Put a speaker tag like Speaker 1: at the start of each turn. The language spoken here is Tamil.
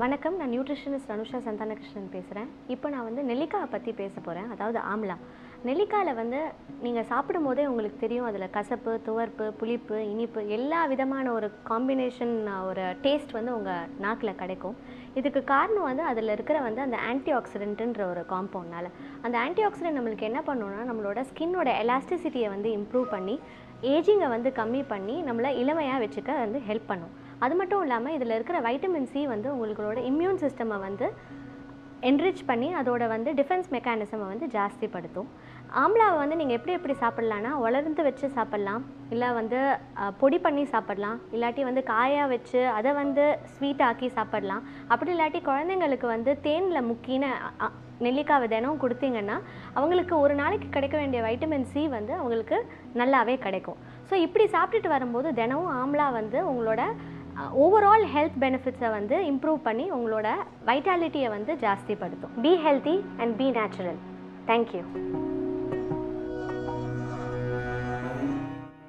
Speaker 1: வணக்கம் நான் நியூட்ரிஷனிஸ்ட் அனுஷா சந்தானகிருஷ்ணன் பேசுகிறேன் இப்போ நான் வந்து நெல்லிக்காயை பற்றி பேச போகிறேன் அதாவது ஆம்லா நெல்லிக்காயில் வந்து நீங்கள் சாப்பிடும் போதே உங்களுக்கு தெரியும் அதில் கசப்பு துவர்ப்பு புளிப்பு இனிப்பு எல்லா விதமான ஒரு காம்பினேஷன் ஒரு டேஸ்ட் வந்து உங்கள் நாக்கில் கிடைக்கும் இதுக்கு காரணம் வந்து அதில் இருக்கிற வந்து அந்த ஆன்டி ஆக்சிடென்ட்ன்ற ஒரு காம்பவுண்ட்னால அந்த ஆன்டி ஆக்சிடென்ட் நம்மளுக்கு என்ன பண்ணுன்னா நம்மளோட ஸ்கின்னோட எலாஸ்டிசிட்டியை வந்து இம்ப்ரூவ் பண்ணி ஏஜிங்கை வந்து கம்மி பண்ணி நம்மளை இளமையாக வச்சுக்க வந்து ஹெல்ப் பண்ணும் அது மட்டும் இல்லாமல் இதில் இருக்கிற வைட்டமின் சி வந்து உங்களோட இம்யூன் சிஸ்டமை வந்து என்ரிச் பண்ணி அதோட வந்து டிஃபென்ஸ் மெக்கானிசமை வந்து ஜாஸ்திப்படுத்தும் ஆம்லாவை வந்து நீங்கள் எப்படி எப்படி சாப்பிட்லான்னா உலர்ந்து வச்சு சாப்பிட்லாம் இல்லை வந்து அஹ், பொடி பண்ணி சாப்பிட்லாம் இல்லாட்டி வந்து காயாக வச்சு அதை வந்து ஸ்வீட் ஆக்கி சாப்பிட்லாம் அப்படி இல்லாட்டி குழந்தைங்களுக்கு வந்து தேனில் முக்கின அ- அ- நெல்லிக்காவை தினம் கொடுத்தீங்கன்னா அவங்களுக்கு ஒரு நாளைக்கு கிடைக்க வேண்டிய வைட்டமின் சி வந்து அவங்களுக்கு நல்லாவே கிடைக்கும் ஸோ இப்படி சாப்பிட்டுட்டு வரும்போது தினமும் ஆம்லா வந்து உங்களோட ஓவரால் ஹெல்த் பெனிஃபிட்ஸை வந்து இம்ப்ரூவ் பண்ணி உங்களோட வைட்டாலிட்டியை வந்து ஜாஸ்திப்படுத்தும் be healthy and be natural thank you